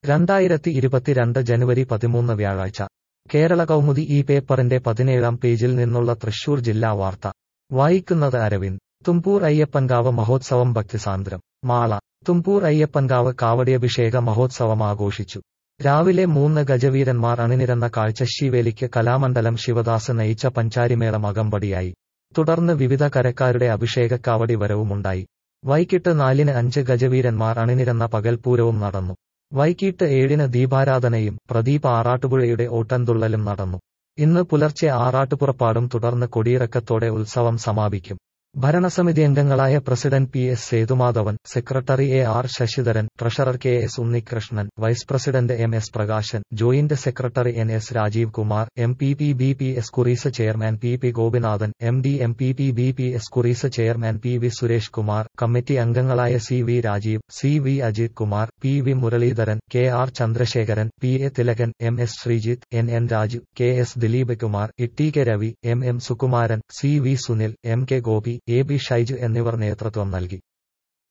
രണ്ടായിരത്തി ഇരുപത്തിരണ്ട് ജനുവരി പതിമൂന്ന് വ്യാഴാഴ്ച കേരള കൗമുദി ഈ പേപ്പറിന്റെ പതിനേഴാം പേജിൽ നിന്നുള്ള തൃശൂർ ജില്ലാ വാർത്ത വായിക്കുന്നത് അരവിന്ദ് തുമ്പൂർ അയ്യപ്പൻകാവ് മഹോത്സവം ഭക്തിസാന്ദ്രം മാള തുമ്പൂർ അയ്യപ്പൻകാവ് കാവടിയഭിഷേക മഹോത്സവം ആഘോഷിച്ചു രാവിലെ മൂന്ന് ഗജവീരന്മാർ അണിനിരന്ന കാഴ്ച ശിവേലിക്ക് കലാമണ്ഡലം ശിവദാസ് നയിച്ച പഞ്ചാരിമേളം അകമ്പടിയായി തുടർന്ന് വിവിധ കരക്കാരുടെ അഭിഷേകക്കാവടി വരവുമുണ്ടായി വൈകിട്ട് നാലിന് അഞ്ച് ഗജവീരന്മാർ അണിനിരന്ന പകൽപൂരവും നടന്നു വൈകിട്ട് ഏഴിന് ദീപാരാധനയും പ്രദീപ് ആറാട്ടുപുഴയുടെ ഓട്ടൻതുള്ളലും നടന്നു ഇന്ന് പുലർച്ചെ ആറാട്ടുപുറപ്പാടും തുടർന്ന് കൊടിയിറക്കത്തോടെ ഉത്സവം സമാപിക്കും ഭരണസമിതി അംഗങ്ങളായ president P S Sethumadhavan secretary A R Sasidharan treasurer K S Unnikrishnan vice president M S Prakashan joint secretary N S Rajeev Kumar M P P B P S Kuries chairman P P Gopinathan M D M P P B P S Kuries chairman P V Suresh Kumar committee അംഗങ്ങളായ C V Rajeev C V Ajith Kumar P V Muraleedharan K R Chandrasekharan P A Thilakan M S Sreejith N N Raju K S Dileep Kumar Itty K Ravi M M Sukumaran C V Sunil M K Gopi A B Shaiju എന്നിവർ നേതൃത്വം നൽകി